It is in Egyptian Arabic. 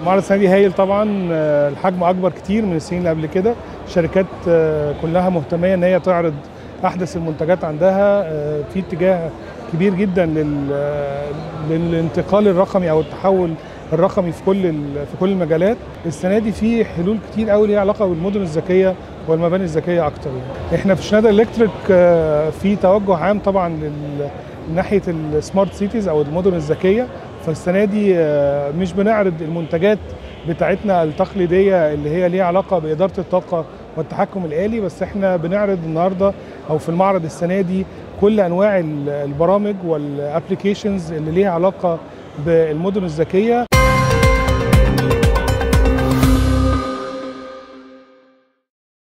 معرض السنه دي هايل طبعا آه، الحجم اكبر كتير من السنين اللي قبل كده شركات آه، كلها مهتميه ان هي تعرض احدث المنتجات عندها آه، في اتجاه كبير جدا لل- آه، للانتقال الرقمي او التحول الرقمي في كل ال- في كل المجالات السنه دي في حلول كتير قوي ليها علاقه بالمدن الذكيه والمباني الذكيه اكتر يعني. احنا في شنايدر الكتريك آه، في توجه عام طبعا لل- ناحيه السمارت سيتيز او المدن الذكيه فالسنه دي آه، مش بنعرض المنتجات بتاعتنا التقليديه اللي هي ليها علاقه باداره الطاقه والتحكم الالي بس احنا بنعرض النهارده او في المعرض السنه دي كل انواع ال- البرامج والابلكيشنز اللي ليها علاقه بالمدن الذكيه